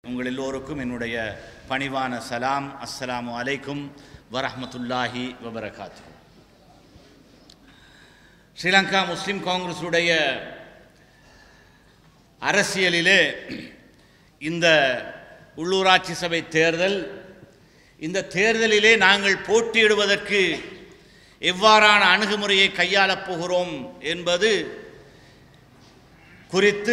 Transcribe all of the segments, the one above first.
உங்கள் எல்லோருக்கும் என்னுடைய பணிவான சலாம் அஸ்ஸலாமு அலைக்கும் வரஹ்மத்துல்லாஹி வபரகாத்து ஸ்ரீலங்கா முஸ்லிம் காங்கிரஸுடைய அரசியலிலே இந்த உள்ளூராட்சி சபை தேர்தல் இந்த தேர்தலிலே நாங்கள் போட்டியிடுவதற்கு எவ்வாறான அணுகுமுறையை கையாளப் போகிறோம் என்பது குறித்து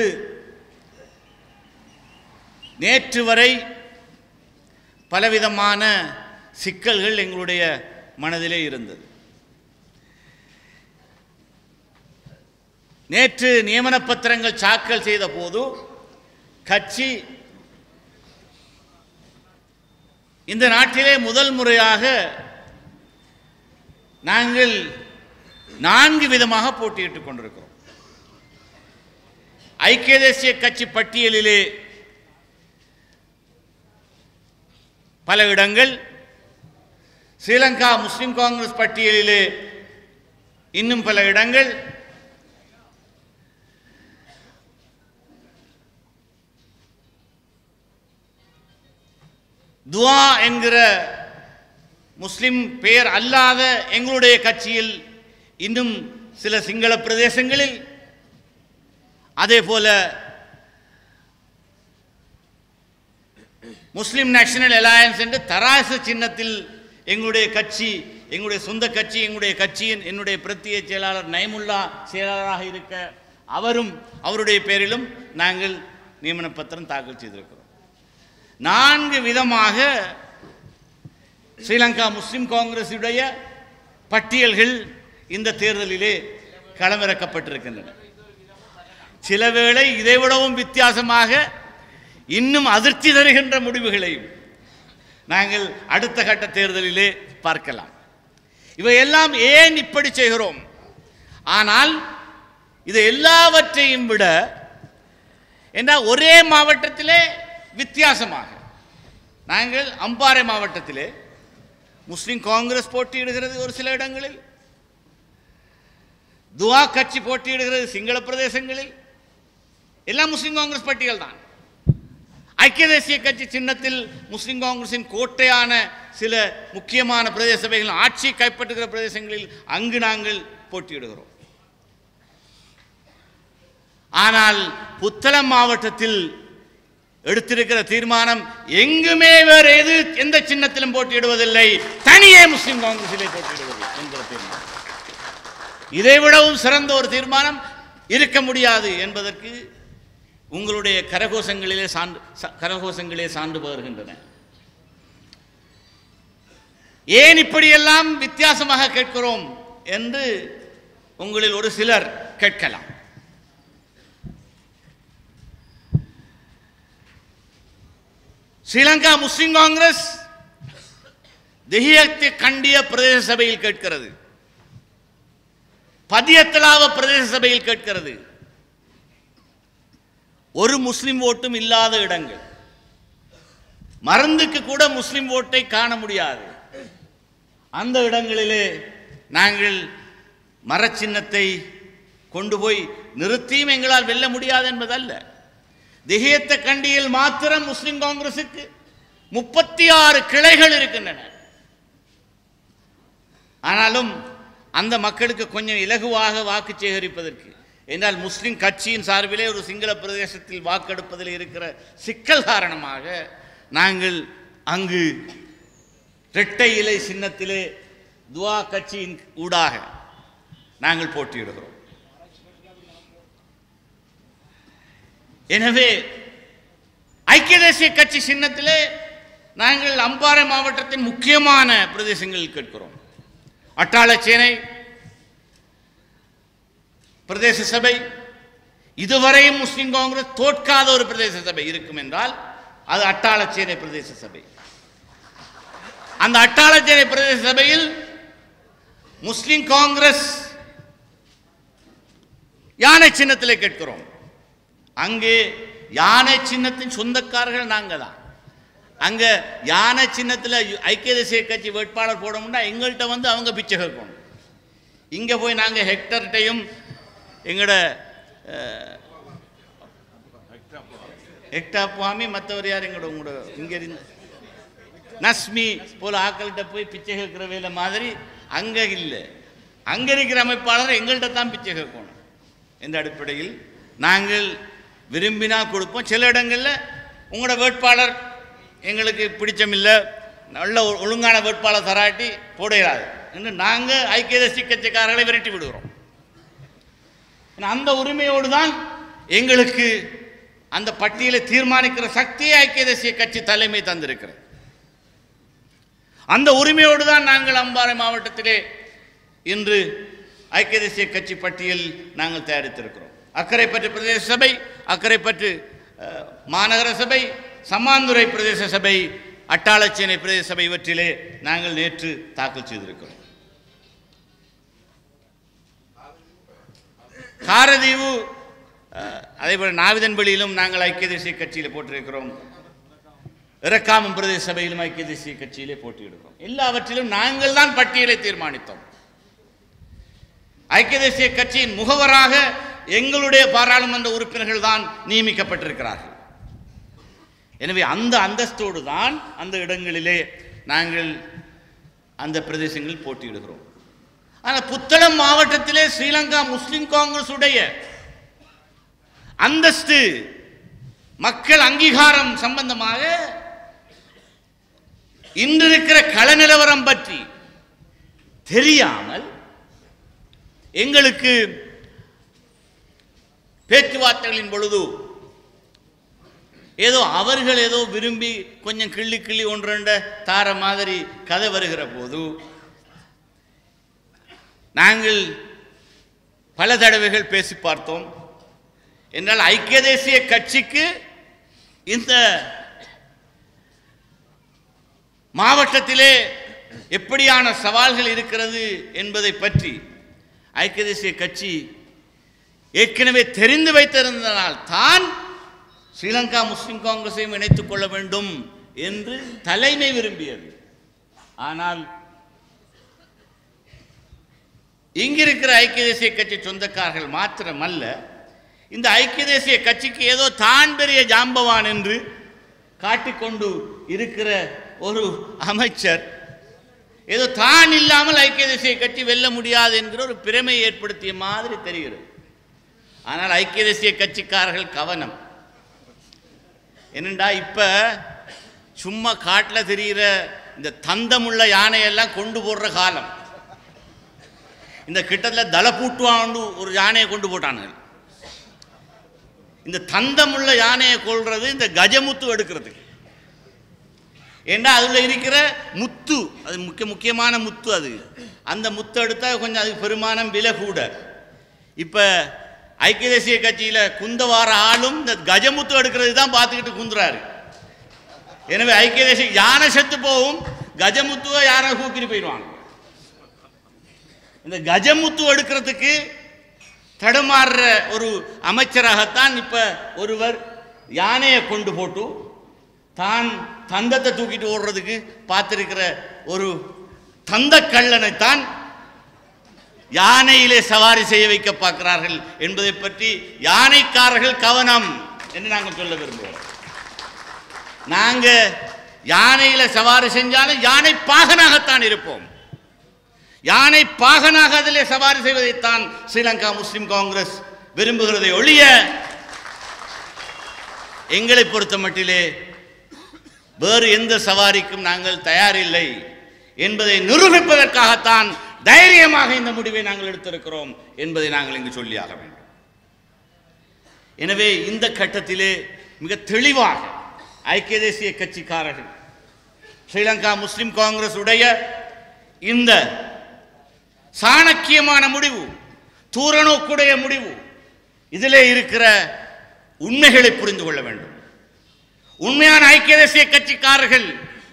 நேற்று வரை பலவிதமான சிக்கல்கள் எங்களுடைய மனதிலே இருந்தது நேற்று நியமன பத்திரங்கள் தாக்கல் செய்த போது கட்சி இந்த நாட்டிலே முதல் முறையாக நாங்கள் நான்கு விதமாக போட்டியிட்டுக் கொண்டிருக்கிறோம் ஐக்கிய தேசிய கட்சி பட்டியலிலே பல இடங்கள் ஸ்ரீலங்கா முஸ்லிம் காங்கிரஸ் பட்டியலிலே இன்னும் பல இடங்கள் துவா என்கிற முஸ்லிம் பெயர் அல்லாத எங்களுடைய கட்சியில் இன்னும் சில சிங்கள பிரதேசங்களில் அதே போல முஸ்லிம் நேஷனல் அலையன்ஸ் என்று தராசு சின்னத்தில் எங்களுடைய கட்சி எங்களுடைய சொந்த கட்சி எங்களுடைய கட்சியின் என்னுடைய பிரத்திய செயலாளர் நயமுல்லா செயலாளராக இருக்க அவரும் அவருடைய பேரிலும் நாங்கள் நியமன பத்திரம் தாக்கல் செய்திருக்கிறோம் நான்கு விதமாக ஸ்ரீலங்கா முஸ்லிம் காங்கிரஸுடைய பட்டியல்கள் இந்த தேர்தலிலே களமிறக்கப்பட்டிருக்கின்றன சில வேளை இதைவிடவும் வித்தியாசமாக இன்னும் அதிர்ச்சி தருகின்ற முடிவுகளையும் நாங்கள் அடுத்த கட்ட தேர்தலிலே பார்க்கலாம் இவையெல்லாம் ஏன் இப்படி செய்கிறோம் ஆனால் இது எல்லாவற்றையும் விட என்ன ஒரே மாவட்டத்திலே வித்தியாசமாக நாங்கள் அம்பாறை மாவட்டத்திலே முஸ்லிம் காங்கிரஸ் போட்டியிடுகிறது ஒரு சில இடங்களில் துவா கட்சி போட்டியிடுகிறது சிங்கள பிரதேசங்களில் எல்லாம் முஸ்லிம் காங்கிரஸ் பட்டியல் தான் ஐக்கிய தேசிய கட்சி சின்னத்தில் முஸ்லிம் காங்கிரசின் கோட்டையான சில முக்கியமான பிரதேச சபைகள் ஆட்சி கைப்பற்றுகிற பிரதேசங்களில் அங்கு நாங்கள் போட்டியிடுகிறோம் ஆனால் புத்தளம் மாவட்டத்தில் எடுத்திருக்கிற தீர்மானம் எங்குமே வேறு எது எந்த சின்னத்திலும் போட்டியிடுவதில்லை தனியே முஸ்லிம் காங்கிரஸிலே போட்டியிடுவது என்கிற தீர்மானம் இதை விடவும் சிறந்த ஒரு தீர்மானம் இருக்க முடியாது என்பதற்கு உங்களுடைய கரகோஷங்களிலே சான்று ச- கரகோஷங்களே சான்று பகர்கின்றன ஏன் இப்படியெல்லாம் வித்தியாசமாக கேட்கிறோம் என்று உங்களில் ஒரு சிலர் கேட்கலாம் ஸ்ரீலங்கா முஸ்லிம் காங்கிரஸ் தெஹியத்தை கண்டிய பிரதேச சபையில் கேட்கிறது பதியத்தலாவ பிரதேச சபையில் கேட்கிறது ஒரு முஸ்லிம் ஓட்டும் இல்லாத இடங்கள் மருந்துக்கு கூட முஸ்லிம் ஓட்டை காண முடியாது அந்த இடங்களிலே நாங்கள் மரச்சின்னத்தை கொண்டு போய் நிறுத்தியும் எங்களால் வெல்ல முடியாது என்பதல்ல திகியத்த கண்டியில் மாத்திரம் முஸ்லிம் காங்கிரசுக்கு முப்பத்தி ஆறு கிளைகள் இருக்கின்றன ஆனாலும் அந்த மக்களுக்கு கொஞ்சம் இலகுவாக வாக்கு சேகரிப்பதற்கு என்றால் முஸ்லிம் கட்சியின் சார்பிலே ஒரு சிங்கள பிரதேசத்தில் வாக்கெடுப்பதில் இருக்கிற சிக்கல் காரணமாக நாங்கள் அங்கு இரட்டை இலை சின்னத்திலே துவா கட்சியின் ஊடாக நாங்கள் போட்டியிடுகிறோம் எனவே ஐக்கிய தேசிய கட்சி சின்னத்திலே நாங்கள் அம்பாறை மாவட்டத்தின் முக்கியமான பிரதேசங்களில் கேட்கிறோம் அட்டாளச்சேனை பிரதேச சபை இதுவரையும் முஸ்லிம் காங்கிரஸ் தோற்காத ஒரு பிரதேச சபை இருக்கும் என்றால் அது அட்டாளச்சேனை பிரதேச சபை அந்த அட்டாளச்சேனை பிரதேச சபையில் முஸ்லிம் காங்கிரஸ் யானை சின்னத்திலே கேட்கிறோம் அங்கே யானை சின்னத்தின் சொந்தக்காரர்கள் நாங்கள் தான் அங்கே யானை சின்னத்தில் ஐக்கிய தேசிய கட்சி வேட்பாளர் போடணும்னா எங்கள்கிட்ட வந்து அவங்க பிச்சை கேட்கணும் இங்கே போய் நாங்கள் ஹெக்டர்கிட்டையும் எங்களோட அஹ், எக்டா சுவாமி மற்றவர் யார் எங்களோட உங்களோட இங்க இருந்து நஸ்மி போல ஆக்கள்கிட்ட போய் பிச்சை கேட்கிற வேலை மாதிரி அங்க இல்லை அங்க இருக்கிற அமைப்பாளர் எங்கள்கிட்ட தான் பிச்சை கேட்கணும் என்ற அடிப்படையில் நாங்கள் விரும்பினால் கொடுப்போம் சில இடங்களில் உங்களோட வேட்பாளர் எங்களுக்கு பிடிச்சமில்லை நல்ல ஒரு ஒழுங்கான வேட்பாளர் தராட்டி போடையாது என்று நாங்கள் ஐக்கிய தேசிய கட்சிக்காரர்களை விரட்டி விடுகிறோம் ஏன்னா அந்த உரிமையோடு தான் எங்களுக்கு அந்த பட்டியலை தீர்மானிக்கிற சக்தியை ஐக்கிய தேசிய கட்சி தலைமை தந்திருக்கிறது அந்த உரிமையோடு தான் நாங்கள் அம்பாறை மாவட்டத்திலே இன்று ஐக்கிய தேசிய கட்சி பட்டியல் நாங்கள் தயாரித்திருக்கிறோம் அக்கரைப்பற்று பிரதேச சபை அக்கரைப்பற்று அஹ், மாநகர சபை சம்மாந்துறை பிரதேச சபை அட்டாளச்சேனை பிரதேச சபை இவற்றிலே நாங்கள் நேற்று தாக்கல் செய்திருக்கிறோம் காரதீவு அஹ், அதேபோல் நாவிதன்பள்ளியிலும் நாங்கள் ஐக்கிய தேசிய கட்சியில் போட்டிருக்கிறோம் இறக்காமம் பிரதேச சபையிலும் ஐக்கிய தேசிய கட்சியிலே போட்டியிடுகிறோம் எல்லாவற்றிலும் நாங்கள் தான் பட்டியலை தீர்மானித்தோம் ஐக்கிய தேசிய கட்சியின் முகவராக எங்களுடைய பாராளுமன்ற உறுப்பினர்கள் தான் நியமிக்கப்பட்டிருக்கிறார்கள் எனவே அந்த அந்தஸ்தோடு தான் அந்த இடங்களிலே நாங்கள் அந்த பிரதேசங்களில் போட்டியிடுகிறோம் ஆனால் புத்தளம் மாவட்டத்திலே ஸ்ரீலங்கா முஸ்லிம் காங்கிரஸ் உடைய அந்தஸ்து மக்கள் அங்கீகாரம் சம்பந்தமாக இன்று இருக்கிற கள நிலவரம் பற்றி தெரியாமல் எங்களுக்கு பேச்சுவார்த்தைகளின் பொழுது ஏதோ அவர்கள் ஏதோ விரும்பி கொஞ்சம் கிள்ளி கிள்ளி ஒன்றெண்ட தார மாதிரி கதை வருகிற போது நாங்கள் பல தடவைகள் பேசி பார்த்தோம் என்றால் ஐக்கிய தேசிய கட்சிக்கு இந்த மாவட்டத்திலே எப்படியான சவால்கள் இருக்கிறது என்பதை பற்றி ஐக்கிய தேசிய கட்சி ஏற்கனவே தெரிந்து வைத்திருந்தனால் தான் ஸ்ரீலங்கா முஸ்லிம் காங்கிரஸையும் இணைத்துக் கொள்ள வேண்டும் என்று தலைமை விரும்பியது ஆனால் இங்கிருக்கிற ஐக்கிய தேசிய கட்சி சொந்தக்காரர்கள் மாத்திரமல்ல இந்த ஐக்கிய தேசிய கட்சிக்கு ஏதோ தான் பெரிய ஜாம்பவான் என்று காட்டிக்கொண்டு இருக்கிற ஒரு அமைச்சர் ஏதோ தான் இல்லாமல் ஐக்கிய தேசிய கட்சி வெல்ல முடியாது என்கிற ஒரு பிரமை ஏற்படுத்திய மாதிரி தெரிகிறது ஆனால் ஐக்கிய தேசிய கட்சிக்காரர்கள் கவனம் என்னண்டா இப்போ சும்மா காட்டில் தெரிகிற இந்த தந்தமுள்ள யானையெல்லாம் கொண்டு போடுற காலம் இந்த கிட்டத்தில் தலப்பூட்டுவாண்டு ஒரு யானையை கொண்டு போட்டானுங்க இந்த தந்தமுள்ள யானையை கொள்றது இந்த கஜமுத்து எடுக்கிறதுக்கு ஏன்னா அதில் இருக்கிற முத்து அது முக்கிய முக்கியமான முத்து அது அந்த முத்து எடுத்தால் கொஞ்சம் அதுக்கு பெருமானம் விலை கூட இப்போ ஐக்கிய தேசிய கட்சியில் குந்த வார ஆளும் இந்த கஜமுத்து எடுக்கிறது தான் பார்த்துக்கிட்டு குந்துறாரு எனவே ஐக்கிய தேசிய யானை செத்து போகும் கஜமுத்துவை யானை கூக்கிட்டு போயிடுவாங்க இந்த கஜமுத்து எடுக்கிறதுக்கு தடுமாறுற ஒரு அமைச்சராகத்தான் இப்ப ஒருவர் யானையை கொண்டு போட்டு தான் தந்தத்தை தூக்கிட்டு ஓடுறதுக்கு பார்த்திருக்கிற ஒரு தந்த கள்ளனைத்தான் யானையிலே சவாரி செய்ய வைக்க பார்க்கிறார்கள் என்பதை பற்றி யானைக்காரர்கள் கவனம் என்று நாங்கள் சொல்ல விரும்புகிறோம் நாங்க யானையில சவாரி செஞ்சாலும் யானை பாகனாகத்தான் இருப்போம் யானை பாகனாக அதிலே சவாரி செய்வதைத்தான் ஸ்ரீலங்கா முஸ்லிம் காங்கிரஸ் விரும்புகிறதை ஒழிய எங்களை பொறுத்த மட்டிலே வேறு எந்த சவாரிக்கும் நாங்கள் தயாரில்லை என்பதை நிரூபிப்பதற்காகத்தான் தைரியமாக இந்த முடிவை நாங்கள் எடுத்திருக்கிறோம் என்பதை நாங்கள் இங்கு சொல்லியாக வேண்டும் எனவே இந்த கட்டத்திலே மிக தெளிவாக ஐக்கிய தேசிய கட்சிக்காரர்கள் ஸ்ரீலங்கா முஸ்லிம் காங்கிரஸ் உடைய இந்த சாணக்கியமான முடிவு தூரநோக்குடைய முடிவு இதிலே இருக்கிற உண்மைகளை புரிந்து கொள்ள வேண்டும் உண்மையான ஐக்கிய தேசிய கட்சிக்காரர்கள்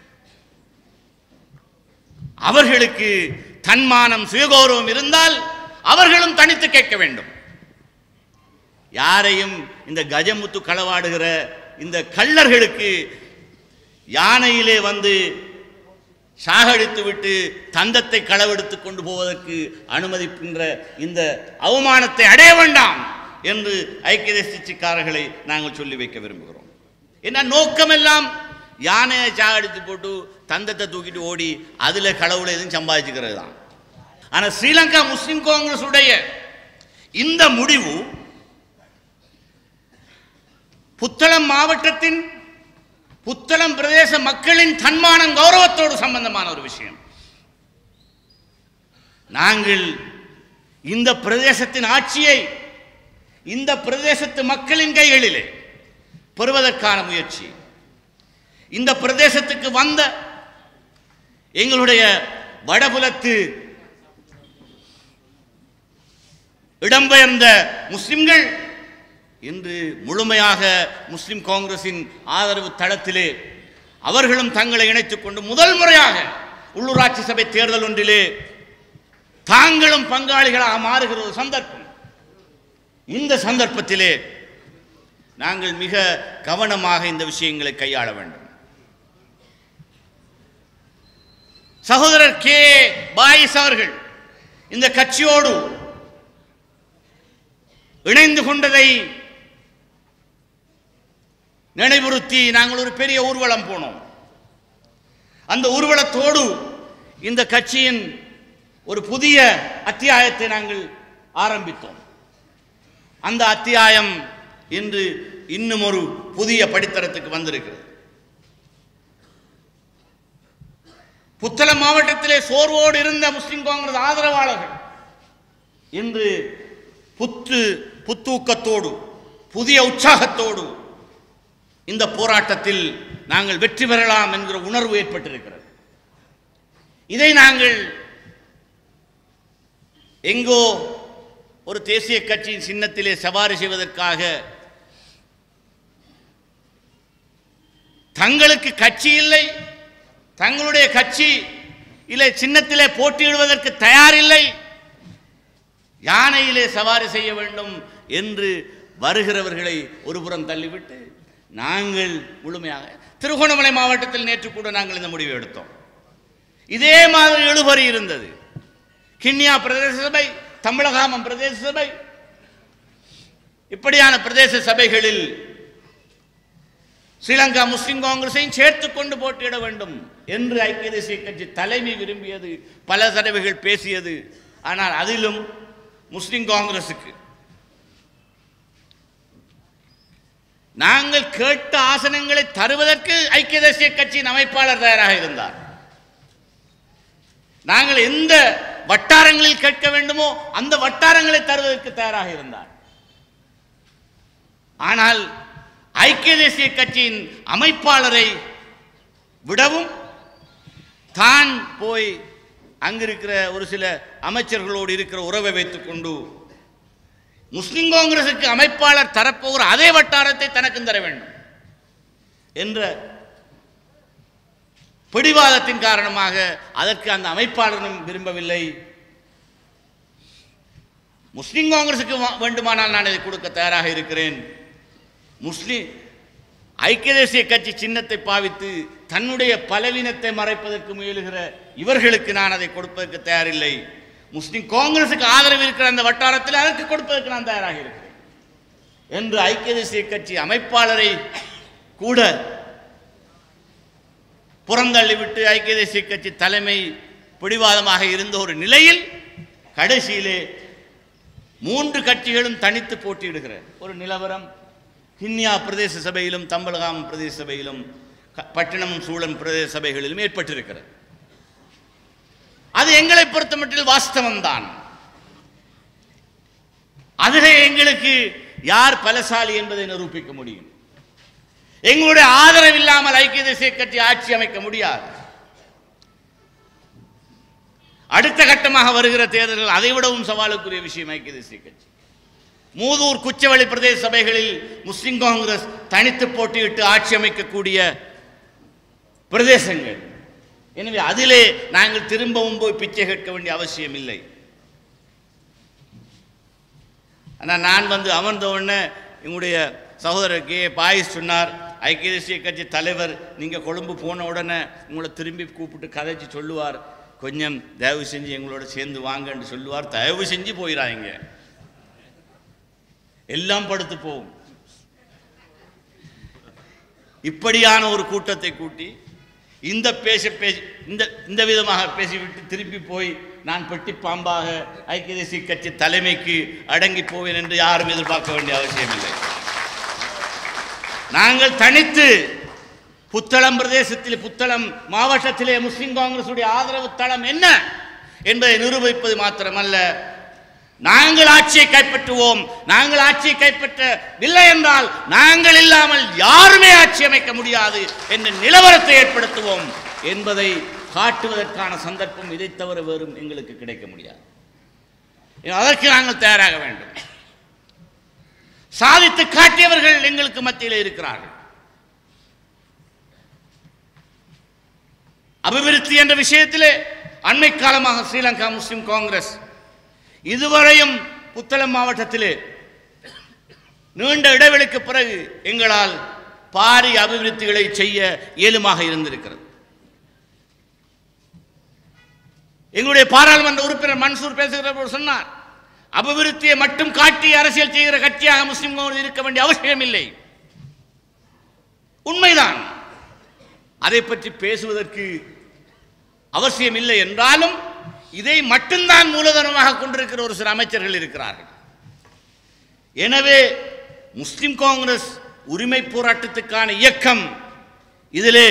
அவர்களுக்கு தன்மானம் சுயகௌரவம் இருந்தால் அவர்களும் தனித்து கேட்க வேண்டும் யாரையும் இந்த கஜமுத்து களவாடுகிற இந்த கள்ளர்களுக்கு யானையிலே வந்து சாகடித்து விட்டு தந்தத்தை களவெடுத்து கொண்டு போவதற்கு அனுமதிக்கின்ற இந்த அவமானத்தை அடைய வேண்டாம் என்று ஐக்கிய தேசிய கட்சிக்காரர்களை நாங்கள் சொல்லி வைக்க விரும்புகிறோம் என்ன நோக்கமெல்லாம் யானையை சாகடித்து போட்டு தந்தத்தை தூக்கிட்டு ஓடி அதில் கடவுளை எதுவும் சம்பாதிச்சுக்கிறது தான் ஆனால் ஸ்ரீலங்கா முஸ்லிம் காங்கிரஸ் உடைய இந்த முடிவு புத்தளம் மாவட்டத்தின் புத்தளம் பிரதேச மக்களின் தன்மானம் கௌரவத்தோடு சம்பந்தமான ஒரு விஷயம் நாங்கள் இந்த பிரதேசத்தின் ஆட்சியை இந்த பிரதேசத்து மக்களின் கைகளிலே பெறுவதற்கான முயற்சி இந்த பிரதேசத்துக்கு வந்த எங்களுடைய வடபுலத்து இடம்பெயர்ந்த முஸ்லிம்கள் இன்று முழுமையாக முஸ்லிம் காங்கிரசின் ஆதரவு தளத்திலே அவர்களும் தங்களை இணைத்துக் கொண்டு முதல் முறையாக உள்ளூராட்சி சபை தேர்தல் ஒன்றிலே தாங்களும் பங்காளிகளாக மாறுகிற ஒரு சந்தர்ப்பம் இந்த சந்தர்ப்பத்திலே நாங்கள் மிக கவனமாக இந்த விஷயங்களை கையாள வேண்டும் சகோதரர் கே பாயிஸ் அவர்கள் இந்த கட்சியோடு இணைந்து கொண்டதை நினைவுறுத்தி நாங்கள் ஒரு பெரிய ஊர்வலம் போனோம் அந்த ஊர்வலத்தோடு இந்த கட்சியின் ஒரு புதிய அத்தியாயத்தை நாங்கள் ஆரம்பித்தோம் அந்த அத்தியாயம் இன்று இன்னும் ஒரு புதிய படித்தரத்துக்கு வந்திருக்கிறது புத்தளம் மாவட்டத்திலே சோர்வோடு இருந்த முஸ்லிம் காங்கிரஸ் ஆதரவாளர்கள் இன்று புத்து புத்தூக்கத்தோடு புதிய உற்சாகத்தோடு இந்த போராட்டத்தில் நாங்கள் வெற்றி பெறலாம் என்கிற உணர்வு ஏற்பட்டிருக்கிறது இதை நாங்கள் எங்கோ ஒரு தேசிய கட்சியின் சின்னத்திலே சவாரி செய்வதற்காக தங்களுக்கு கட்சி இல்லை தங்களுடைய கட்சி இல்லை சின்னத்திலே போட்டியிடுவதற்கு தயாரில்லை யானையிலே சவாரி செய்ய வேண்டும் என்று வருகிறவர்களை ஒருபுறம் தள்ளிவிட்டு நாங்கள் முழுமையாக திருகோணமலை மாவட்டத்தில் நேற்று கூட நாங்கள் இந்த முடிவை எடுத்தோம் இதே மாதிரி இழுபறி இருந்தது கிண்ணியா பிரதேச சபை தமிழகாமம் பிரதேச சபை இப்படியான பிரதேச சபைகளில் ஸ்ரீலங்கா முஸ்லிம் காங்கிரஸையும் சேர்த்து கொண்டு போட்டியிட வேண்டும் என்று ஐக்கிய தேசிய கட்சி தலைமை விரும்பியது பல தடவைகள் பேசியது ஆனால் அதிலும் முஸ்லிம் காங்கிரசுக்கு நாங்கள் கேட்ட ஆசனங்களை தருவதற்கு ஐக்கிய தேசிய கட்சியின் அமைப்பாளர் தயாராக இருந்தார் நாங்கள் எந்த வட்டாரங்களில் கேட்க வேண்டுமோ அந்த வட்டாரங்களை தருவதற்கு தயாராக இருந்தார் ஆனால் ஐக்கிய தேசிய கட்சியின் அமைப்பாளரை விடவும் தான் போய் அங்கிருக்கிற ஒரு சில அமைச்சர்களோடு இருக்கிற உறவை வைத்துக்கொண்டு முஸ்லிம் காங்கிரசுக்கு அமைப்பாளர் தரப்போகிற அதே வட்டாரத்தை தனக்கும் தர வேண்டும் என்ற பிடிவாதத்தின் காரணமாக அதற்கு அந்த அமைப்பாளரும் விரும்பவில்லை முஸ்லிம் காங்கிரசுக்கு வா- வேண்டுமானால் நான் இதை கொடுக்க தயாராக இருக்கிறேன் முஸ்லிம் ஐக்கிய தேசிய கட்சி சின்னத்தை பாவித்து தன்னுடைய பலவீனத்தை மறைப்பதற்கு முயலுகிற இவர்களுக்கு நான் அதை கொடுப்பதற்கு தயாரில்லை முஸ்லிம் காங்கிரசுக்கு ஆதரவு இருக்கிற அந்த வட்டாரத்தில் அதற்கு கொடுப்பதற்கு நான் தயாராக இருக்கிறேன் என்று ஐக்கிய தேசிய கட்சி அமைப்பாளரை கூட புறந்தள்ளிவிட்டு ஐக்கிய தேசிய கட்சி தலைமை பிடிவாதமாக இருந்த ஒரு நிலையில் கடைசியிலே மூன்று கட்சிகளும் தனித்து போட்டியிடுகிற ஒரு நிலவரம் கிண்ணியா பிரதேச சபையிலும் தம்பலகாம் பிரதேச சபையிலும் க- பட்டினம் சூழன் பிரதேச சபைகளிலும் ஏற்பட்டிருக்கிறது அது எங்களை பொறுத்தமட்டில் வாஸ்தவம்தான் அதிலே எங்களுக்கு யார் பலசாலி என்பதை நிரூபிக்க முடியும் எங்களுடைய ஆதரவு இல்லாமல் ஐக்கிய தேசிய கட்சி ஆட்சி அமைக்க முடியாது அடுத்த கட்டமாக வருகிற தேர்தல்கள் அதை விடவும் சவாலுக்குரிய விஷயம் ஐக்கிய தேசிய கட்சி மூதூர் குச்சவெளி பிரதேச சபைகளில் முஸ்லிம் காங்கிரஸ் தனித்து போட்டியிட்டு ஆட்சி அமைக்கக்கூடிய பிரதேசங்கள் எனவே அதிலே நாங்கள் திரும்பவும் போய் பிச்சை கேட்க வேண்டிய அவசியம் இல்லை ஆனால் நான் வந்து அமர்ந்த உடனே எங்களுடைய சகோதரர் கே பாயிஸ் சொன்னார் ஐக்கிய தேசிய கட்சி தலைவர் நீங்கள் கொழும்பு போன உடனே உங்களை திரும்பி கூப்பிட்டு கதைச்சு சொல்லுவார் கொஞ்சம் தயவு செஞ்சு எங்களோட சேர்ந்து வாங்கன்னு சொல்லுவார் தயவு செஞ்சு போயிடாதீங்க எல்லாம் படுத்து போகும் இப்படியான ஒரு கூட்டத்தை கூட்டி இந்த பேச பேசி இந்த இந்த விதமாக பேசிவிட்டு திருப்பி போய் நான் பெட்டி பாம்பாக ஐக்கிய தேசிய கட்சி தலைமைக்கு அடங்கி போவேன் என்று யாரும் எதிர்பார்க்க வேண்டிய அவசியமில்லை நாங்கள் தனித்து புத்தளம் பிரதேசத்தில் புத்தளம் மாவட்டத்திலே முஸ்லிம் காங்கிரசுடைய ஆதரவு தளம் என்ன என்பதை நிரூபிப்பது மாத்திரமல்ல நாங்கள் ஆட்சியை கைப்பற்றுவோம் நாங்கள் ஆட்சியை கைப்பற்றவில்லை என்றால் நாங்கள் இல்லாமல் யாருமே ஆட்சி அமைக்க முடியாது என்ற நிலவரத்தை ஏற்படுத்துவோம் என்பதை காட்டுவதற்கான சந்தர்ப்பம் இதை தவிர வேறும் எங்களுக்கு கிடைக்க முடியாது அதற்கு நாங்கள் தயாராக வேண்டும் சாதித்து காட்டியவர்கள் எங்களுக்கு மத்தியில் இருக்கிறார்கள் அபிவிருத்தி என்ற விஷயத்திலே அண்மை காலமாக ஸ்ரீலங்கா முஸ்லிம் காங்கிரஸ் இதுவரையும் புத்தளம் மாவட்டத்திலே நீண்ட இடைவெளிக்கு பிறகு எங்களால் பாரி அபிவிருத்திகளை செய்ய இயலுமாக இருந்திருக்கிறது எங்களுடைய பாராளுமன்ற உறுப்பினர் மன்சூர் பேசுகிறவர் சொன்னார் அபிவிருத்தியை மட்டும் காட்டி அரசியல் செய்கிற கட்சியாக முஸ்லிம் காங்கிரஸ் இருக்க வேண்டிய அவசியம் இல்லை உண்மைதான் அதை பற்றி பேசுவதற்கு அவசியம் இல்லை என்றாலும் இதை மட்டும்தான் மூலதனமாக கொண்டிருக்கிற ஒரு சில அமைச்சர்கள் இருக்கிறார்கள் எனவே முஸ்லிம் காங்கிரஸ் உரிமை போராட்டத்துக்கான இயக்கம் இதிலே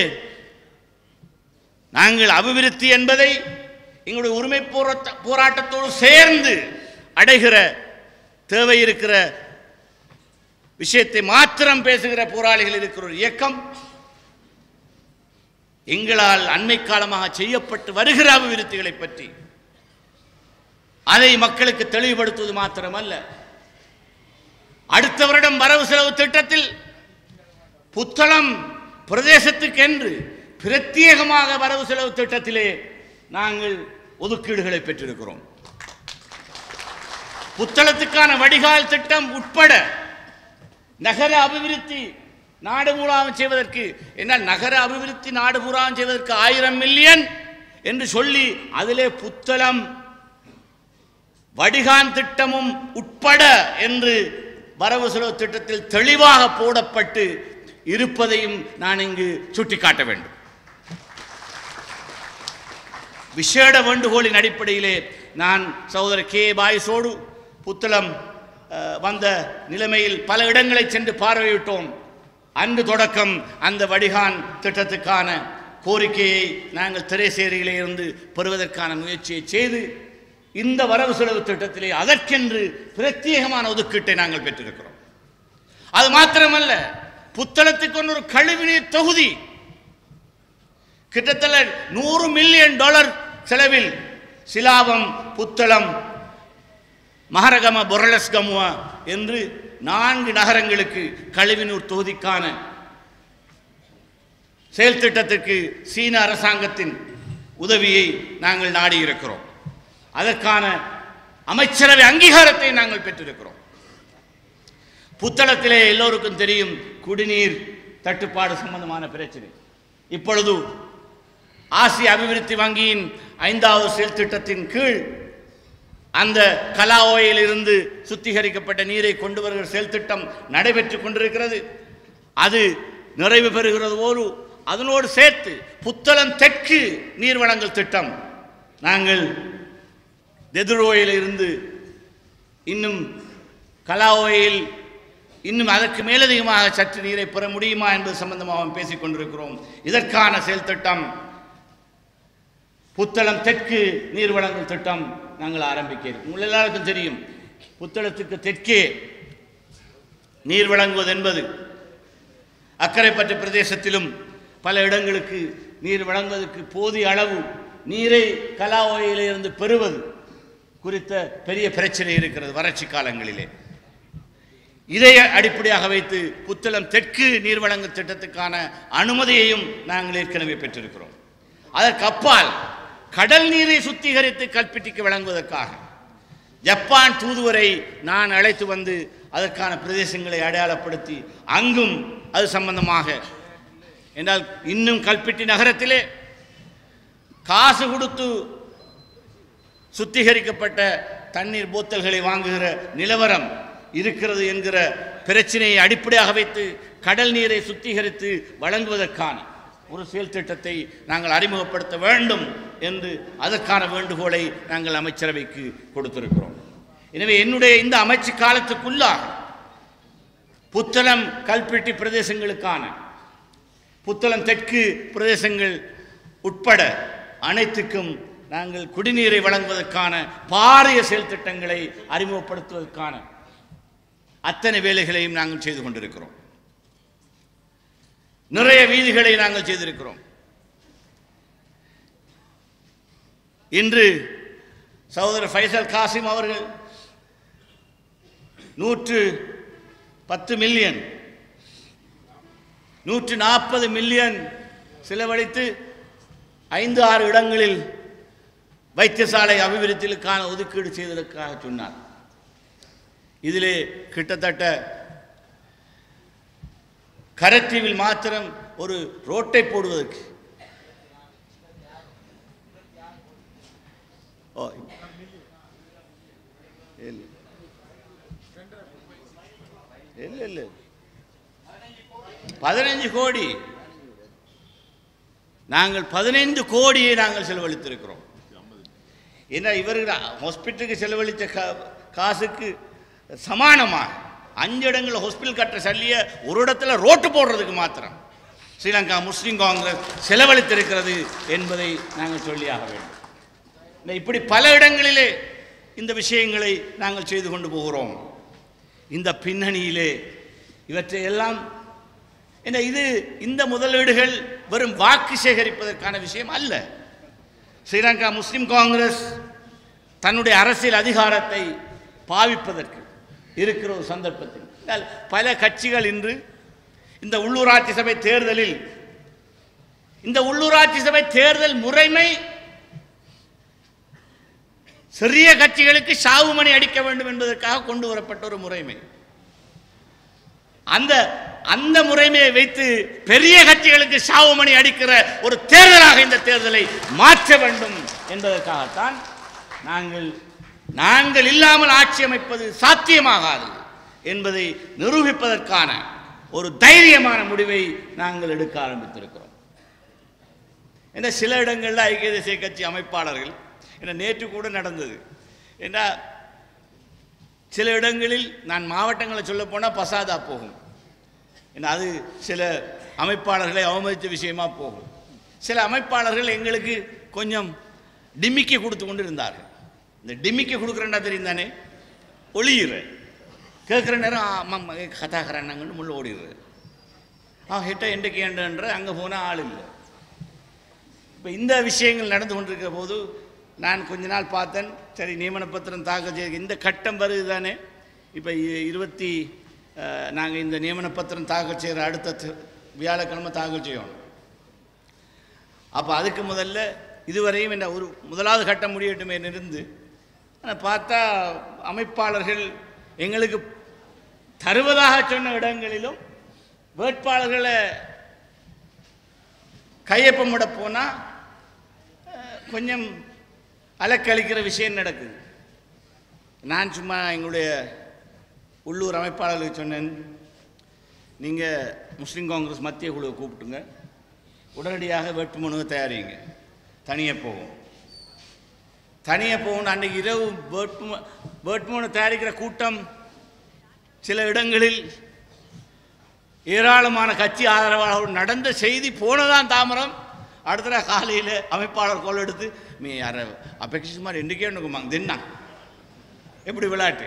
நாங்கள் அபிவிருத்தி என்பதை எங்களுடைய உரிமை போராட்ட போராட்டத்தோடு சேர்ந்து அடைகிற தேவை இருக்கிற விஷயத்தை மாத்திரம் பேசுகிற போராளிகள் இருக்கிற ஒரு இயக்கம் எங்களால் அண்மை காலமாக செய்யப்பட்டு வருகிற அபிவிருத்திகளை பற்றி அதை மக்களுக்கு தெளிவுபடுத்துவது மாத்திரமல்ல அடுத்த வருடம் வரவு செலவு திட்டத்தில் புத்தளம் பிரதேசத்துக்கென்று பிரத்யேகமாக வரவு செலவு திட்டத்திலே நாங்கள் ஒதுக்கீடுகளை பெற்றிருக்கிறோம் புத்தளத்துக்கான வடிகால் திட்டம் உட்பட நகர அபிவிருத்தி நாடு பூராவும் செய்வதற்கு என்ன நகர அபிவிருத்தி நாடு பூராவும் செய்வதற்கு ஆயிரம் மில்லியன் என்று சொல்லி அதிலே புத்தளம் வடிகான் திட்டமும் உட்பட என்று வரவு செலவு திட்டத்தில் தெளிவாக போடப்பட்டு இருப்பதையும் நான் இங்கு சுட்டிக்காட்ட வேண்டும் விசேட வேண்டுகோளின் அடிப்படையிலே நான் சகோதரர் கே பாய்ஸோடு புத்தளம் அஹ், வந்த நிலைமையில் பல இடங்களை சென்று பார்வையிட்டோம் அன்று தொடக்கம் அந்த வடிகான் திட்டத்துக்கான கோரிக்கையை நாங்கள் திரைசேரியிலே இருந்து பெறுவதற்கான முயற்சியை செய்து இந்த வரவு செலவு திட்டத்திலே அதற்கென்று பிரத்யேகமான ஒதுக்கீட்டை நாங்கள் பெற்றிருக்கிறோம் அது மாத்திரமல்ல புத்தளத்துக்கு ஒரு கழிவுநீர் தொகுதி கிட்டத்தட்ட நூறு மில்லியன் டாலர் செலவில் சிலாபம் புத்தளம் மகரகம பொரலஸ்கமுவா என்று நான்கு நகரங்களுக்கு கழிவுநீர் தொகுதிக்கான செயல் திட்டத்திற்கு சீன அரசாங்கத்தின் உதவியை நாங்கள் நாடியிருக்கிறோம் அதற்கான அமைச்சரவை அங்கீகாரத்தை நாங்கள் பெற்றிருக்கிறோம் புத்தளத்திலே எல்லோருக்கும் தெரியும் குடிநீர் தட்டுப்பாடு சம்பந்தமான பிரச்சனை இப்பொழுது ஆசிய அபிவிருத்தி வங்கியின் ஐந்தாவது செயல் திட்டத்தின் கீழ் அந்த கலாவோயில் இருந்து சுத்திகரிக்கப்பட்ட நீரை கொண்டு வருகிற செயல் திட்டம் நடைபெற்றுக் கொண்டிருக்கிறது அது நிறைவு பெறுகிறது போது அதனோடு சேர்த்து புத்தளம் தெற்கு நீர் வழங்கல் திட்டம் நாங்கள் தெதுரோயில் இருந்து இன்னும் கலாவோயில் இன்னும் அதற்கு மேலதிகமாக சற்று நீரை பெற முடியுமா என்பது சம்பந்தமாக பேசிக் கொண்டிருக்கிறோம் இதற்கான செயல் திட்டம் புத்தளம் தெற்கு நீர் வழங்கல் திட்டம் நாங்கள் ஆரம்பிக்க இருக்கோம். உங்கள் எல்லாருக்கும் தெரியும் புத்தளத்துக்கு தெற்கே நீர் வழங்குவது என்பது அக்கரைப்பற்று பிரதேசத்திலும் பல இடங்களுக்கு நீர் வழங்குவதற்கு போதிய அளவு நீரை கலாவோயிலிருந்து பெறுவது குறித்த பெரிய பிரச்சனை இருக்கிறது வறட்சி காலங்களிலே இதை அடிப்படையாக வைத்து புத்தளம் தெற்கு நீர் வழங்கல் திட்டத்துக்கான அனுமதியையும் நாங்கள் ஏற்கனவே பெற்றிருக்கிறோம் அதற்கு அப்பால் கடல் நீரை சுத்திகரித்து கல்பிட்டிக்கு வழங்குவதற்காக ஜப்பான் தூதுவரை நான் அழைத்து வந்து அதற்கான பிரதேசங்களை அடையாளப்படுத்தி அங்கும் அது சம்பந்தமாக என்றால் இன்னும் கல்பிட்டி நகரத்திலே காசு கொடுத்து சுத்திகரிக்கப்பட்ட தண்ணீர் போத்தல்களை வாங்குகிற நிலவரம் இருக்கிறது என்கிற பிரச்சனையை அடிப்படையாக வைத்து கடல் நீரை சுத்திகரித்து வழங்குவதற்கான ஒரு செயல் திட்டத்தை நாங்கள் அறிமுகப்படுத்த வேண்டும் என்று அதற்கான வேண்டுகோளை நாங்கள் அமைச்சரவைக்கு கொடுத்திருக்கிறோம் எனவே என்னுடைய இந்த அமைச்சு காலத்துக்குள்ளாக புத்தளம் கல்பெட்டி பிரதேசங்களுக்கான புத்தளம் தெற்கு பிரதேசங்கள் உட்பட அனைத்துக்கும் நாங்கள் குடிநீரை வழங்குவதற்கான பாரிய செயல் திட்டங்களை அறிமுகப்படுத்துவதற்கான அத்தனை வேலைகளையும் நாங்கள் செய்து கொண்டிருக்கிறோம் நிறைய வீதிகளை நாங்கள் செய்திருக்கிறோம் இன்று சகோதரர் ஃபைசல் காசிம் அவர்கள் நூற்று பத்து மில்லியன் நூற்று நாற்பது மில்லியன் செலவழித்து ஐந்து ஆறு இடங்களில் வைத்தியசாலை அபிவிருத்திகளுக்கான ஒதுக்கீடு செய்வதற்காக சொன்னார் இதிலே கிட்டத்தட்ட கரத்தீவில் மாத்திரம் ஒரு ரோட்டை போடுவதற்கு ஓ இல்லை இல்லை இல்லை பதினைஞ்சு கோடி நாங்கள் பதினைந்து கோடியை நாங்கள் செலவழித்திருக்கிறோம் ஏன்னா இவர்கள் ஹாஸ்பிட்டலுக்கு செலவழித்த கா- காசுக்கு சமானமாக அஞ்சு இடங்களில் ஹாஸ்பிட்டல் கட்டுற சல்லிய ஒரு இடத்துல ரோட்டு போடுறதுக்கு மாத்திரம் ஸ்ரீலங்கா முஸ்லீம் காங்கிரஸ் செலவழித்திருக்கிறது என்பதை நாங்கள் சொல்லியாக வேண்டும் இந்த இப்படி பல இடங்களிலே இந்த விஷயங்களை நாங்கள் செய்து கொண்டு போகிறோம் இந்த பின்னணியிலே இவற்றை எல்லாம் என்ன இது இந்த முதலீடுகள் வெறும் வாக்கு சேகரிப்பதற்கான விஷயம் அல்ல ஸ்ரீலங்கா முஸ்லிம் காங்கிரஸ் தன்னுடைய அரசியல் அதிகாரத்தை பாவிப்பதற்கு இருக்கிற ஒரு சந்தர்ப்பத்தில் ஆனால் பல கட்சிகள் இன்று இந்த உள்ளூராட்சி சபை தேர்தலில் இந்த உள்ளூராட்சி சபை தேர்தல் முறைமை சிறிய கட்சிகளுக்கு சாவுமணி அடிக்க வேண்டும் என்பதற்காக கொண்டு வரப்பட்ட ஒரு முறைமை அந்த அந்த முறைமையை வைத்து பெரிய கட்சிகளுக்கு சாவுமணி அடிக்கிற ஒரு தேர்தலாக இந்த தேர்தலை மாற்ற வேண்டும் என்பதற்காகத்தான் நாங்கள் நாங்கள் இல்லாமல் ஆட்சி அமைப்பது சாத்தியமாகாது என்பதை நிரூபிப்பதற்கான ஒரு தைரியமான முடிவை நாங்கள் எடுக்க ஆரம்பித்திருக்கிறோம் ஏன்னா சில இடங்களில் ஐக்கிய தேசிய கட்சி அமைப்பாளர்கள் என்ன நேற்று கூட நடந்தது ஏன்னா சில இடங்களில் நான் மாவட்டங்களை சொல்ல போனால் பசாதா போகும் ஏன்னா அது சில அமைப்பாளர்களை அவமதித்த விஷயமா போகும் சில அமைப்பாளர்கள் எங்களுக்கு கொஞ்சம் டிமிக்கி கொடுத்து கொண்டு இருந்தார்கள் இந்த டிமிக்கி கொடுக்குறேன்டா தெரியும் தானே ஒளியிற கேட்குற நேரம் ஆமாம் கதாகரண்ணங்கன்னு முள்ள ஓடிடுற ஆ ஹிட்ட எண்டைக்கு ஏண்டன்ற அங்கே போனால் ஆள் இல்லை இப்போ இந்த விஷயங்கள் நடந்து கொண்டிருக்கிற போது நான் கொஞ்ச நாள் பார்த்தேன் சரி நியமன பத்திரம் தாக்கல் செய்ய இந்த கட்டம் வருது தானே இப்போ இருபத்தி நாங்கள் இந்த நியமன பத்திரம் தாக்கல் செய்கிற அடுத்த தி- வியாழக்கிழமை தாக்கல் செய்யணும் அப்போ அதுக்கு முதல்ல இதுவரையும் என்ன ஒரு முதலாவது கட்டம் முடியட்டுமே இருந்து ஆனால் பார்த்தா அமைப்பாளர்கள் எங்களுக்கு தருவதாக சொன்ன இடங்களிலும் வேட்பாளர்களை கையொப்பமிட போனால் கொஞ்சம் அலக்களிக்கிற விஷயம் நடக்குது நான் சும்மா எங்களுடைய உள்ளூர் அமைப்பாளர்களுக்கு சொன்னேன் நீங்கள் முஸ்லீம் காங்கிரஸ் மத்திய குழுவை கூப்பிட்டுங்க உடனடியாக வேட்புமனுவை தயாரிங்க தனியாக போகும் தனியாக போகணும் அன்றைக்கு இரவு வேட்பும வேட்புமனு தயாரிக்கிற கூட்டம் சில இடங்களில் ஏராளமான கட்சி ஆதரவாளர்கள் நடந்த செய்தி போனதான் தாமரம் அடுத்த நாள் காலையில் அமைப்பாளர் கோல் எடுத்து மீ யார அபேட்சிச்சு மாதிரி எண்ணிக்கே இருக்குமாங்க தின்னா எப்படி விளையாட்டு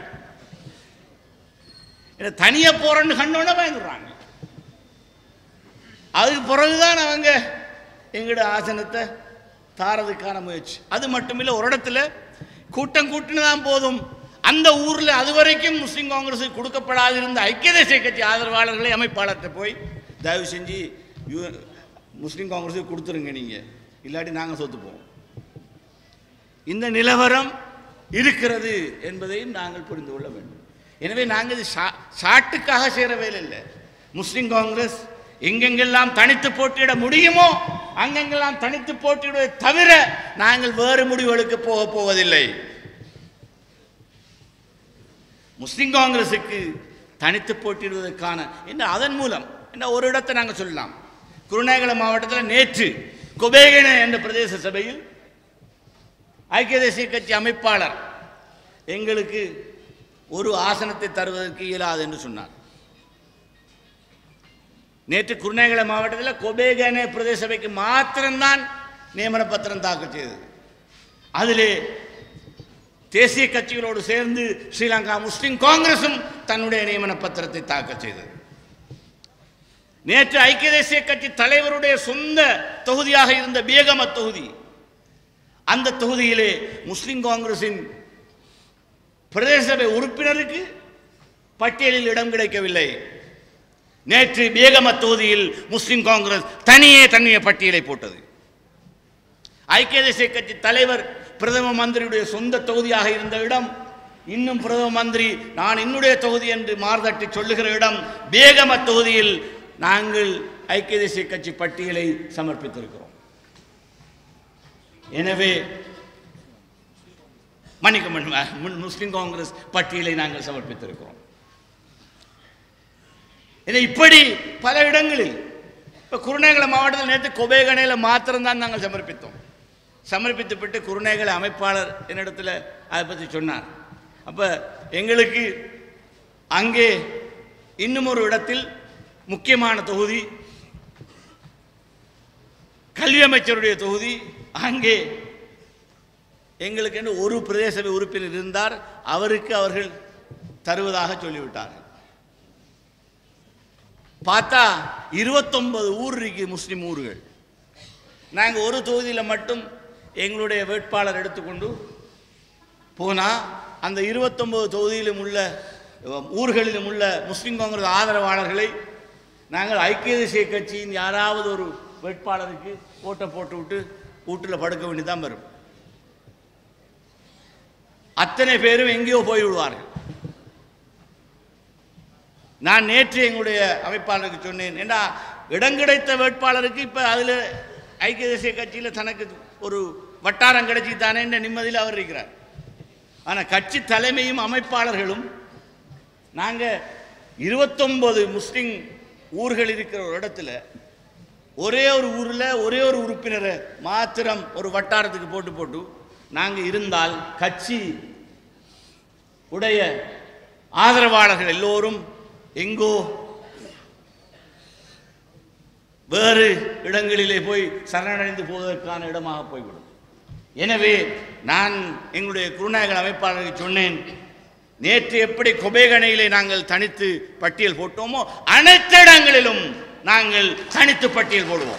ஏன்னா தனியாக போகிறேன்னு கண்டோன்னே பயந்துடுறாங்க அதுக்கு பிறகுதான் அவங்க எங்களோட ஆசனத்தை தாரதுக்கான முயற்சி அது மட்டுமில்லை ஒரு இடத்துல கூட்டம் கூட்டினதான் போதும் அந்த ஊரில் அது வரைக்கும் முஸ்லீம் காங்கிரஸுக்கு கொடுக்கப்படாதிருந்த ஐக்கிய தேசிய கட்சி ஆதரவாளர்களை அமைப்பாளர்கிட்ட போய் தயவு செஞ்சு யூ முஸ்லீம் காங்கிரஸுக்கு கொடுத்துருங்க நீங்கள் இல்லாட்டி நாங்கள் சொத்து போவோம் இந்த நிலவரம் இருக்கிறது என்பதையும் நாங்கள் புரிந்து கொள்ள வேண்டும் எனவே நாங்கள் இது சா சாட்டுக்காக செய்கிற வேலை இல்லை முஸ்லீம் காங்கிரஸ் எங்கெங்கெல்லாம் தனித்து போட்டியிட முடியுமோ அங்கெங்கெல்லாம் தனித்து போட்டியிடுவதை தவிர நாங்கள் வேறு முடிவுகளுக்கு போக போவதில்லை முஸ்லிம் காங்கிரசுக்கு தனித்து போட்டியிடுவதற்கான என்ன அதன் மூலம் என்ன ஒரு இடத்தை நாங்கள் சொல்லலாம் குருநாகல மாவட்டத்தில் நேற்று கொபேகன என்ற பிரதேச சபையில் ஐக்கிய தேசிய கட்சி அமைப்பாளர் எங்களுக்கு ஒரு ஆசனத்தை தருவதற்கு இயலாது என்று சொன்னார் நேற்று குருநேகல மாவட்டத்தில் கொபேகன பிரதேச சபைக்கு மாத்திரம்தான் நியமன பத்திரம் தாக்கல் செய்தது அதிலே தேசிய கட்சிகளோடு சேர்ந்து ஸ்ரீலங்கா முஸ்லிம் காங்கிரசும் தன்னுடைய நியமன பத்திரத்தை தாக்கல் செய்தது நேற்று ஐக்கிய தேசிய கட்சி தலைவருடைய சொந்த தொகுதியாக இருந்த பேகமத் தொகுதி அந்த தொகுதியிலே முஸ்லிம் காங்கிரசின் பிரதேச சபை உறுப்பினருக்கு பட்டியலில் இடம் கிடைக்கவில்லை நேற்று பேகமத் தொகுதியில் முஸ்லிம் காங்கிரஸ் தனியே தன்னுடைய பட்டியலை போட்டது ஐக்கிய தேசிய கட்சி தலைவர் பிரதம மந்திரியுடைய சொந்த தொகுதியாக இருந்த இடம் இன்னும் பிரதம மந்திரி நான் என்னுடைய தொகுதி என்று மார்தட்டி சொல்லுகிற இடம் பேகமத் தொகுதியில் நாங்கள் ஐக்கிய தேசிய கட்சி பட்டியலை சமர்ப்பித்திருக்கிறோம் எனவே மன்னிக்க மன் முஸ்லிம் காங்கிரஸ் பட்டியலை நாங்கள் சமர்ப்பித்திருக்கிறோம் இதை இப்படி பல இடங்களில் இப்போ குருநேகல மாவட்டத்தில் நேற்று கொபேகனையில் மாத்திரம்தான் நாங்கள் சமர்ப்பித்தோம் சமர்ப்பித்துவிட்டு குருநேகல அமைப்பாளர் என்னிடத்தில் அதை பற்றி சொன்னார் அப்போ எங்களுக்கு அங்கே இன்னும் ஒரு இடத்தில் முக்கியமான தொகுதி கல்வி அமைச்சருடைய தொகுதி அங்கே எங்களுக்கு என்று ஒரு பிரதேச சபை உறுப்பினர் இருந்தார் அவருக்கு அவர்கள் தருவதாக சொல்லிவிட்டார்கள் பார்த்தா இருபத்தொன்பது ஊர் இருக்கு முஸ்லிம் ஊர்கள் நாங்கள் ஒரு தொகுதியில் மட்டும் எங்களுடைய வேட்பாளர் எடுத்துக்கொண்டு போனால் அந்த இருபத்தொன்பது தொகுதியிலும் உள்ள ஊர்களிலும் உள்ள முஸ்லிம் காங்கிரஸ் ஆதரவாளர்களை நாங்கள் ஐக்கிய தேசிய கட்சியின் யாராவது ஒரு வேட்பாளருக்கு ஓட்டை போட்டு விட்டு வீட்டில் படுக்க வேண்டியதான் வரும் அத்தனை பேரும் எங்கேயோ போய் விடுவார்கள் நான் நேற்று எங்களுடைய அமைப்பாளருக்கு சொன்னேன் ஏன்னா இடம் கிடைத்த வேட்பாளருக்கு இப்போ அதில் ஐக்கிய தேசிய கட்சியில் தனக்கு ஒரு வட்டாரம் கிடைச்சி தானே என்ற நிம்மதியில் அவர் இருக்கிறார் ஆனால் கட்சி தலைமையும் அமைப்பாளர்களும் நாங்கள் இருபத்தொன்பது முஸ்லிம் ஊர்கள் இருக்கிற ஒரு இடத்துல ஒரே ஒரு ஊரில் ஒரே ஒரு உறுப்பினரை மாத்திரம் ஒரு வட்டாரத்துக்கு போட்டு போட்டு நாங்கள் இருந்தால் கட்சி உடைய ஆதரவாளர்கள் எல்லோரும் எங்கோ வேறு இடங்களிலே போய் சரணடைந்து போவதற்கான இடமாக போய்விடும் எனவே நான் எங்களுடைய குருநாயகர் அமைப்பாளருக்கு சொன்னேன் நேற்று எப்படி கொபேகனையிலே நாங்கள் தனித்து பட்டியல் போட்டோமோ அனைத்து இடங்களிலும் நாங்கள் தனித்து பட்டியல் போடுவோம்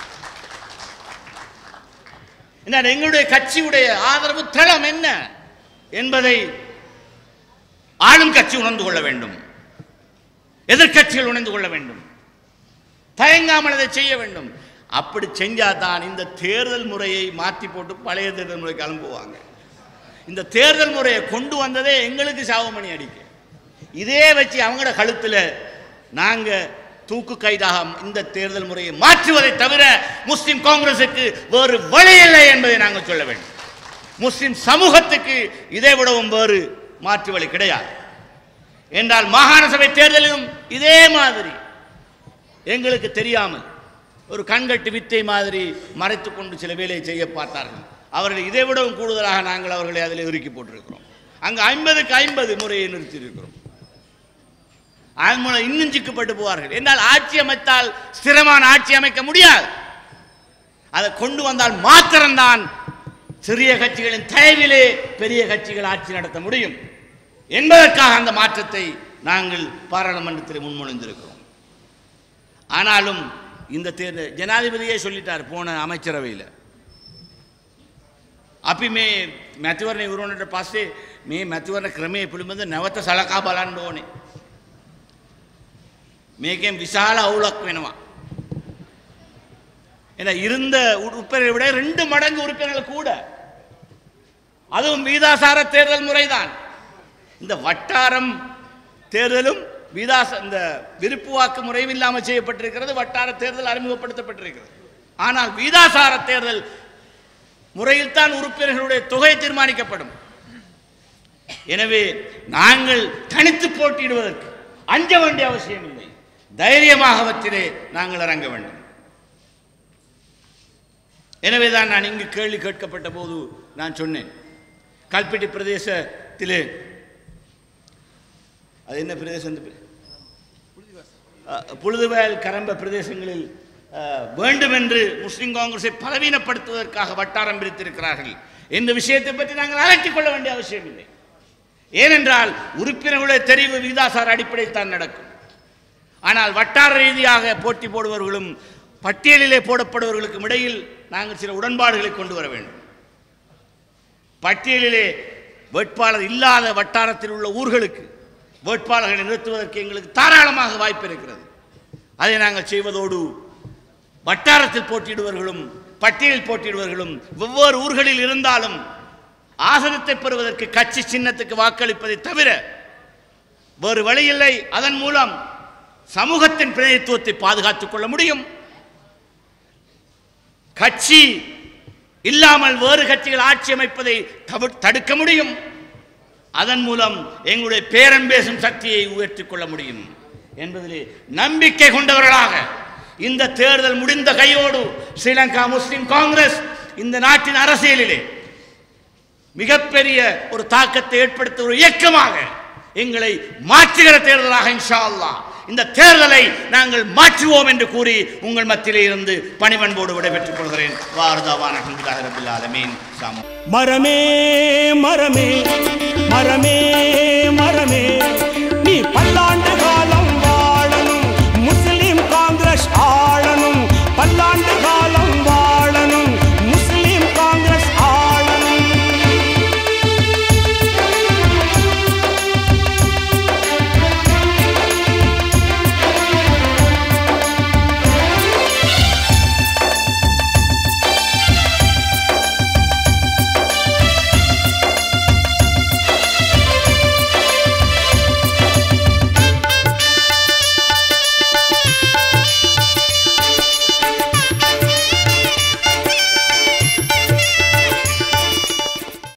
என்ன எங்களுடைய கட்சியுடைய ஆதரவு தளம் என்ன என்பதை ஆளும் கட்சி உணர்ந்து கொள்ள வேண்டும் எதிர்க்கட்சிகள் உணர்ந்து கொள்ள வேண்டும் தயங்காமல் அதை செய்ய வேண்டும் அப்படி செஞ்சாதான் இந்த தேர்தல் முறையை மாற்றி போட்டு பழைய தேர்தல் முறைக்கு கிளம்புவாங்க இந்த தேர்தல் முறையை கொண்டு வந்ததே எங்களுக்கு சாவமணி அடிக்க இதே வச்சு அவங்களோட கழுத்தில் நாங்கள் தூக்கு கைதாக இந்த தேர்தல் முறையை மாற்றுவதை தவிர முஸ்லிம் காங்கிரசுக்கு வேறு வழி இல்லை என்பதை நாங்கள் சொல்ல வேண்டும் முஸ்லிம் சமூகத்துக்கு இதை விடவும் வேறு மாற்று வழி கிடையாது என்றால் மாகாண சபை தேர்தலிலும் இதே மாதிரி எங்களுக்கு தெரியாமல் ஒரு கண்கட்டு வித்தை மாதிரி மறைத்து கொண்டு சில வேலையை செய்ய பார்த்தார்கள் அவர்கள் இதை விடவும் கூடுதலாக நாங்கள் அவர்களை அதில் இறுக்கி போட்டிருக்கிறோம் அங்கு ஐம்பதுக்கு ஐம்பது முறையை நிறுத்தியிருக்கிறோம் அதன் மூலம் இன்னும் சிக்கப்பட்டு போவார்கள் என்றால் ஆட்சி அமைத்தால் ஸ்திரமான ஆட்சி அமைக்க முடியாது அதை கொண்டு வந்தால் மாத்திரம்தான் சிறிய கட்சிகளின் தயவிலே பெரிய கட்சிகள் ஆட்சி நடத்த முடியும் என்பதற்காக அந்த மாற்றத்தை நாங்கள் பாராளுமன்றத்தில் முன்மொழிந்திருக்கிறோம் ஆனாலும் இந்த தேர்தல் ஜனாதிபதியே சொல்லிட்டார் போன அமைச்சரவையில் අපි මේ මැතිවරණ ඉවරුණට පස්සේ මේ මැතිවරණ ක්‍රමය පිළිබඳ නැවත සලකා බලන්න ඕනේ. මේකෙන් විශාල අවුලක් වෙනවා. என இருந்த உறுப்பினரை விட ரெண்டு மடங்கு உறுப்பினர்கள் கூட அதுவும் வீதாசார தேர்தல் முறைதான் இந்த வட்டாரம் தேர்தலும் வீதாச இந்த விருப்பு வாக்கு முறையும் இல்லாமல் செய்யப்பட்டிருக்கிறது வட்டார தேர்தல் அறிமுகப்படுத்தப்பட்டிருக்கிறது ஆனால் வீதாசார தேர்தல் முறையில்தான் உறுப்பினர்களுடைய தொகை தீர்மானிக்கப்படும் எனவே நாங்கள் தனித்து போட்டியிடுவதற்கு அஞ்ச வேண்டிய அவசியம் இல்லை தைரியமாக அவற்றிலே நாங்கள் இறங்க வேண்டும் எனவேதான் நான் இங்கு கேள்வி கேட்கப்பட்ட போது நான் சொன்னேன் கல்பெட்டி பிரதேசத்திலே அது என்ன பிரதேசம் அந்த பிரதே- அஹ், புழுதுவயல் கரம்ப பிரதேசங்களில் அஹ், வேண்டும் என்று முஸ்லிம் காங்கிரஸை பலவீனப்படுத்துவதற்காக வட்டாரம் பிரித்திருக்கிறார்கள் இந்த விஷயத்தை பற்றி நாங்கள் அலட்டிக் கொள்ள வேண்டிய அவசியம் இல்லை ஏனென்றால் உறுப்பினர்களுடைய தெரிவு விகிதாசார அடிப்படையில் தான் நடக்கும் ஆனால் வட்டார ரீதியாக போட்டி போடுபவர்களும் பட்டியலிலே போடப்படுபவர்களுக்கும் இடையில் நாங்கள் சில உடன்பாடுகளை கொண்டு வர வேண்டும் பட்டியலிலே வேட்பாளர் இல்லாத வட்டாரத்தில் உள்ள ஊர்களுக்கு வேட்பாளர்களை நிறுத்துவதற்கு எங்களுக்கு தாராளமாக வாய்ப்பு இருக்கிறது அதை நாங்கள் செய்வதோடு வட்டாரத்தில் போட்டியிடுவர்களும் பட்டியலில் போட்டியிடுவர்களும் வெவ்வேறு ஊர்களில் இருந்தாலும் ஆசனத்தை பெறுவதற்கு கட்சி சின்னத்துக்கு வாக்களிப்பதை தவிர வேறு வழியில்லை அதன் மூலம் சமூகத்தின் பிரதிநிதித்துவத்தை பாதுகாத்துக் கொள்ள முடியும் கட்சி இல்லாமல் வேறு கட்சிகள் ஆட்சி அமைப்பதை தவிர்- தடுக்க முடியும் அதன் மூலம் எங்களுடைய பேரம் பேசும் சக்தியை உயர்த்திக் கொள்ள முடியும் என்பதிலே நம்பிக்கை கொண்டவர்களாக இந்த தேர்தல் முடிந்த கையோடு ஸ்ரீலங்கா முஸ்லிம் காங்கிரஸ் இந்த நாட்டின் அரசியலிலே மிகப்பெரிய ஒரு தாக்கத்தை ஏற்படுத்த ஒரு இயக்கமாக எங்களை மாற்றுகிற தேர்தலாக இன்ஷா அல்லாஹ் இந்த தேர்தலை நாங்கள் மாற்றுவோம் என்று கூறி உங்கள் மத்தியிலே இருந்து பணிவன்போடு விடைபெற்றுக் கொள்கிறேன் வாரதாவான ரபில் ஆலமீன் சாமி மரமே மரமே மரமே